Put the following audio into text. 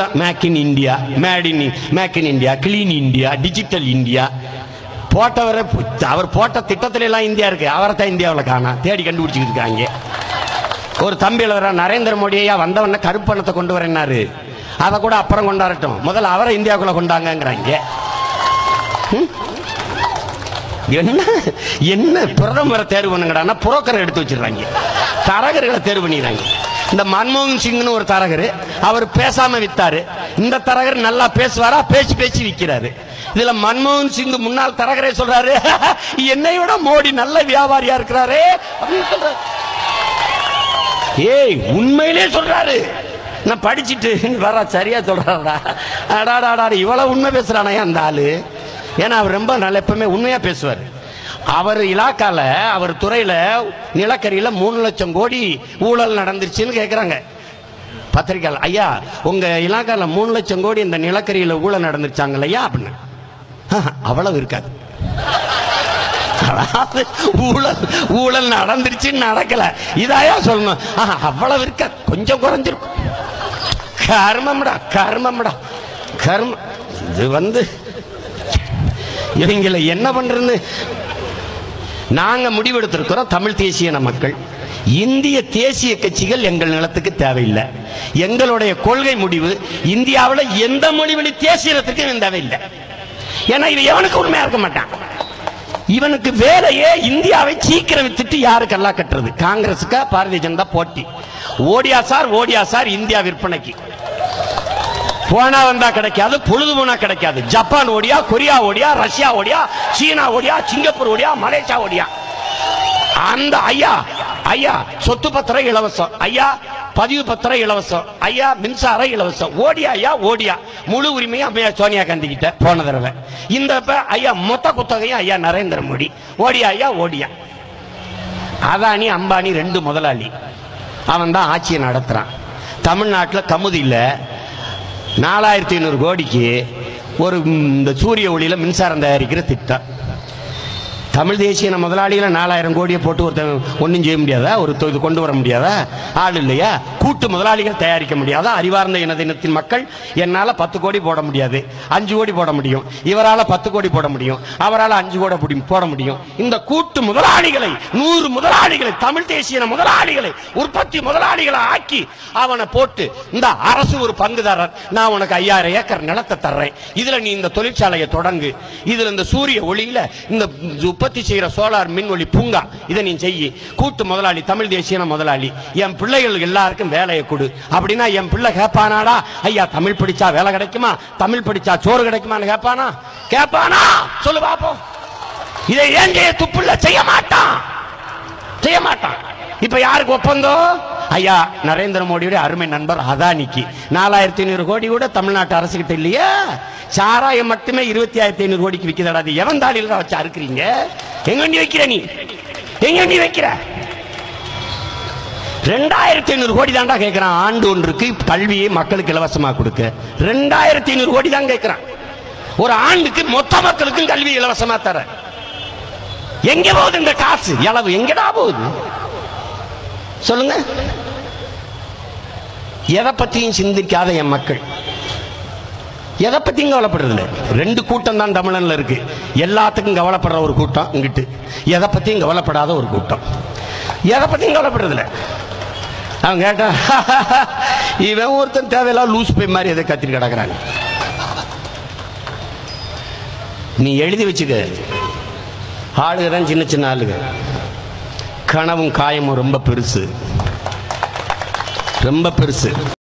Make in India made in make in India clean India digital India போட்டவரை அவர் போட்ட திட்டத்துல எல்லாம் இந்தியா இருக்கு அவரை தான் இந்தியாவில் காணா தேடி கண்டுபிடிச்சிக்கிட்டு இருக்காங்க ஒரு தம்பி எழுதுறா நரேந்திர மோடியா வந்தவன கருப்பணத்தை கொண்டு வரேன்னாரு அதை கூட அப்புறம் கொண்டாடட்டும் முதல்ல அவரை இந்தியாவுக்குள்ள கொண்டாங்கங்கிறாங்க ம்? என்ன என்ன பிரதமரை தேர்வு பண்ணுங்கடான்னா புரோக்கரை எடுத்து வச்சிடுறாங்க தரகர்களை தேர்வு பண்ணிடுறாங்க இந்த மன்மோகன் சிங்னு ஒரு தரகர் அவர் பேசாம வித்தாரு இந்த தரகர் நல்லா பேசுவாரா பேசி பேசி விக்கிறாரு இதுல மன்மோகன் சிங் முன்னாள் தரகரே சொல்றாரு என்னை விட மோடி நல்ல வியாபாரியா இருக்கிறாரே அப்படின்னு சொல்றாரு ஏய் உண்மையிலே சொல்றாரு நான் படிச்சிட்டு வர சரியா சொல்றாடா அடாடாடா இவ்வளவு உண்மை பேசுறானே அந்த ஆளு ஏன்னா அவர் ரொம்ப நல்ல எப்பவுமே உண்மையா பேசுவார் அவர் இலாக்கால அவர் துறையில நிலக்கரியில மூணு லட்சம் கோடி ஊழல் நடந்துருச்சுன்னு கேக்குறாங்க பத்திரிக்கையாளர் ஐயா உங்க இலாக்கால மூணு லட்சம் கோடி இந்த நிலக்கரியில ஊழல் நடந்துருச்சாங்க ஐயா அப்படின்னு ஆஹா, அவ்வளவு இருக்காது அதாவது ஊழல் ஊழல் நடந்துருச்சுன்னு நடக்கல இதாயா சொல்லணும் ஆஹா, அவ்வளவு இருக்க கொஞ்சம் குறைஞ்சிருக்கும் கர்மம்டா கர்மம்டா கர்ம இது வந்து இவங்களை என்ன பண்றதுன்னு நாங்க முடிவெடுத்திருக்கிறோம் தமிழ் தேசிய மக்கள் இந்திய தேசிய கட்சிகள் எங்கள் நிலத்துக்கு தேவையில்லை எங்களுடைய கொள்கை முடிவு இந்தியாவில் எந்த மொழி வழி தேசியத்துக்கும் தேவையில்லை ஏன்னா இது எவனுக்கு உண்மையா இருக்க மாட்டான் இவனுக்கு வேலையே இந்தியாவை சீக்கிரம் வித்துட்டு யாருக்கெல்லாம் கட்டுறது காங்கிரஸுக்கா பாரதிய ஜனதா போட்டி ஓடியா சார் ஓடியா சார் இந்தியா விற்பனைக்கு போனா வந்தா கிடைக்காது பொழுது போனா கிடைக்காது ஜப்பான் ஓடியா கொரியா ஓடியா ரஷ்யா ஓடியா சீனா ஓடியா சிங்கப்பூர் ஓடியா மலேசியா ஓடியா அந்த ஐயா ஐயா சொத்து பத்திரம் இலவசம் ஐயா பதிவு பத்திரம் இலவசம் ஐயா மின்சாரம் இலவசம் ஓடியா ஐயா ஓடியா முழு உரிமையும் அம்மையா சோனியா காந்தி கிட்ட போன தடவை இந்த இப்ப ஐயா மொத்த குத்தகையும் ஐயா நரேந்திர மோடி ஓடியா ஐயா ஓடியா அதானி அம்பானி ரெண்டு முதலாளி அவன் தான் ஆட்சியை நடத்துறான் தமிழ்நாட்டில் கமுதியில் நாலாயிரத்தி ஐநூறு கோடிக்கு ஒரு ம், இந்த சூரிய ஒளியில மின்சாரம் தயாரிக்கிற திட்டம் தமிழ் தேசிய முதலாளிகளை நாலாயிரம் கோடியை போட்டு ஒருத்தன் ஒன்றும் செய்ய முடியாதா ஒரு தொ- இது கொண்டு வர முடியாதா ஆள் இல்லையா கூட்டு முதலாளிகள் தயாரிக்க முடியாதா அறிவார்ந்த இனத்தினத்தின் மக்கள் என்னால பத்து கோடி போட முடியாது அஞ்சு கோடி போட முடியும் இவரால பத்து கோடி போட முடியும் அவரால் அஞ்சு கோடி போடி- போட முடியும் இந்த கூட்டு முதலாளிகளை நூறு முதலாளிகளை தமிழ் தேசிய முதலாளிகளை உற்பத்தி முதலாளிகளை ஆக்கி அவனை போட்டு இந்த அரசு ஒரு பங்குதாரர் நான் உனக்கு ஐயாயிரம் ஏக்கர் நிலத்தை தர்றேன் இதுல நீ இந்த தொழிற்சாலையை தொடங்கு இதுல இந்த சூரிய ஒளியில இந்த உற்பத்தி செய்யற சோலார் மின் ஒளி பூங்கா இதை நீ செய்யி கூட்டு முதலாளி தமிழ் தேசிய முதலாளி என் பிள்ளைகள் எல்லாருக்கும் வேலையை கொடு அப்படின்னா என் பிள்ளை கேட்பானாடா ஐயா தமிழ் படிச்சா வேலை கிடைக்குமா தமிழ் படிச்சா சோறு கிடைக்குமான்னு கேட்பானா கேட்பானா சொல்லு பாப்போம் இதை ஏன் செய்ய துப்புள்ள செய்ய மாட்டான் செய்ய மாட்டான் இப்ப யாருக்கு ஒப்பந்தம் ஐயா நரேந்திர மோடியுடைய அருமை நண்பர் அதானிக்கு நாலாயிரத்தி ஐநூறு கோடி கூட தமிழ்நாட்டு அரசு கிட்ட இல்லையா சாராயம் மட்டுமே இருபத்தி ஆயிரத்தி ஐநூறு கோடிக்கு விற்கிறடா அது எவன் தாலியில் வச்சு அறுக்குறீங்க எங்க நீ வைக்கிற நீ எங்க நீ வைக்கிற ரெண்டாயிரத்தி ஐநூறு கோடி தான்டா கேட்கிறான் ஆண்டு ஒன்றுக்கு கல்வியை மக்களுக்கு இலவசமா கொடுக்க ரெண்டாயிரத்தி ஐநூறு கோடி தான் கேட்கிறான் ஒரு ஆண்டுக்கு மொத்த மக்களுக்கும் கல்வி இலவசமா தர எங்க போகுது இந்த காசு எளவு எங்கடா போகுது சொல்லுங்க எதை பத்தியும் சிந்திக்காத என் மக்கள் எதை பத்தியும் கவலைப்படுறது இல்ல ரெண்டு கூட்டம் தான் தமிழன்ல இருக்கு எல்லாத்துக்கும் கவலைப்படுற ஒரு கூட்டம் இங்கிட்டு எதை பத்தியும் கவலைப்படாத ஒரு கூட்டம் எதை பத்தியும் கவலைப்படுறது இல்ல அவன் கேட்டா இவன் ஒருத்தன் தேவையில்லாம லூஸ் போய் மாதிரி எதை கத்திரி கிடக்குறாங்க நீ எழுதி வச்சுக்க ஆளுகிறேன் சின்ன சின்ன ஆளுங்க கனவும் காயமும் ரொம்ப பெருசு ரொம்ப பெருசு